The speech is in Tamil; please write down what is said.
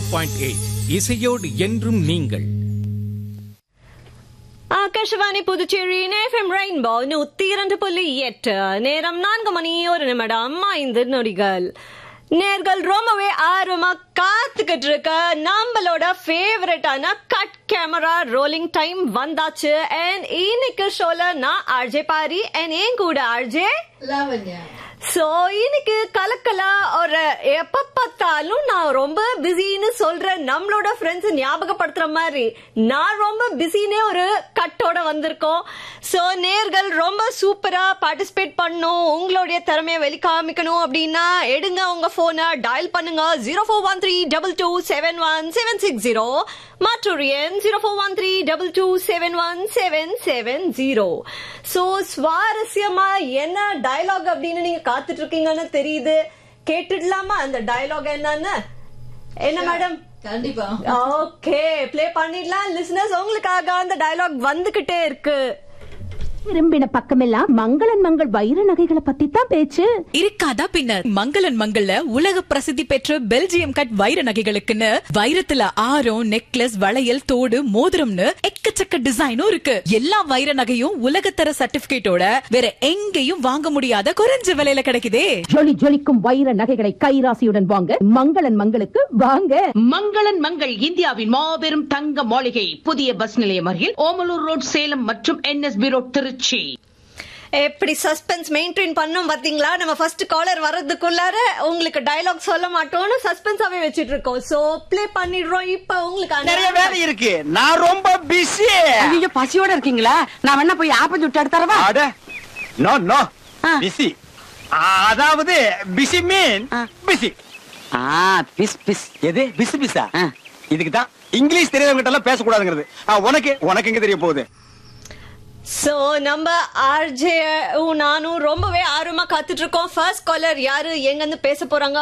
பாயிண்ட் எயிட் இசையோடு என்றும் நீங்கள் ஆகாஷவாணி புதுச்சேரி எஃப்எம் ரெயின்போ நூத்தி இரண்டு புள்ளி எட்டு நேரம் நான்கு மணி ஒரு நிமிடம் ஐந்து நொடிகள் நேர்கள் ரொம்பவே ஆர்வமா காத்துக்கிட்டு இருக்க நம்மளோட ஃபேவரட்டான கட் கேமரா ரோலிங் டைம் வந்தாச்சு அண்ட் இன்னைக்கு ஷோல நான் ஆர்ஜே பாரி அண்ட் ஏன் கூட ஆர்ஜே லாவண்யா சோ இன்னைக்கு கலக்கலா ஒரு எப்ப பார்த்தாலும் நான் ரொம்ப பிஸின்னு சொல்ற நம்மளோட ஃப்ரெண்ட்ஸ் ஞாபகப்படுத்துற மாதிரி நான் ரொம்ப பிஸினே ஒரு கட்டோட வந்திருக்கோம் சோ நேர்கள் ரொம்ப சூப்பரா பார்ட்டிசிபேட் பண்ணும் உங்களுடைய திறமையை வெளிக்காமிக்கணும் அப்படின்னா எடுங்க உங்க போனை டயல் பண்ணுங்க zero four one three double two seven one seven six zero மற்றொரு எண் zero four one three double two seven one seven seven zero so சுவாரஸ்யமா என்ன டயலாக் அப்படின்னு நீங்க காத்துட்டு இருக்கீங்கன்னு தெரியுது கேட்டுடலாமா அந்த டயலாக் என்னன்னு என்ன மேடம் கண்டிப்பா ஓகே ப்ளே பண்ணிடலாம் லிசனர்ஸ் உங்களுக்காக அந்த டயலாக் வந்துகிட்டே இருக்கு திரும்பின பக்கமெல்லாம் மங்களன் மங்கள் வைர நகைகளை பத்தி தான் பேச்சு இருக்காதா பின்னர் மங்களன் மங்கள்ல உலக பிரசித்தி பெற்ற பெல்ஜியம் கட் வைர நகைகளுக்குன்னு வைரத்துல ஆரம் நெக்லஸ் வளையல் தோடு மோதிரம்னு எக்கச்சக்க டிசைனும் இருக்கு எல்லா வைர நகையும் உலகத்தர சர்டிபிகேட்டோட வேற எங்கேயும் வாங்க முடியாத குறைஞ்ச விலையில கிடைக்குதே ஜொலி ஜொலிக்கும் வைர நகைகளை கைராசியுடன் வாங்க மங்களன் மங்களுக்கு வாங்க மங்களன் மங்கள் இந்தியாவின் மாபெரும் தங்க மாளிகை புதிய பஸ் நிலையம் அருகில் ஓமலூர் ரோட் சேலம் மற்றும் என்எஸ்பி ரோட் திருச்சி எப்படி சஸ்பென்ஸ் மெயின்டைன் பண்ணும் பாத்தீங்களா நம்ம ஃபர்ஸ்ட் காலர் வர்றதுக்குள்ளார உங்களுக்கு டயலாக் சொல்ல மாட்டோம்னு சஸ்பென்ஸாவே வச்சிட்டு இருக்கோம் சோ ப்ளே பண்ணிடுறோம் இப்ப உங்களுக்கு நிறைய வேலை இருக்கு நான் ரொம்ப பிஸி ஐயோ பசியோட இருக்கீங்களா நான் வேணா போய் ஆப்பம் சுட்டு எடுத்து தரவா அட நோ நோ ஆ. பிஸி அதாவது பிஸி மீன் ஆ. பிஸி ஆ பிஸ் பிஸ் எது பிஸி பிஸா ஆ. இதுக்கு தான் இங்கிலீஷ் தெரியாதவங்க எல்லாம் பேசக்கூடாதுங்கிறது ஆ, உனக்கு உனக்கு எங்க தெரிய போகுது சோ நம்ம ஆர்ஜே நானும் ரொம்பவே ஆர்வமா காத்துட்டு இருக்கோம் ஃபர்ஸ்ட் காலர் யாரு எங்க இருந்து பேச போறாங்க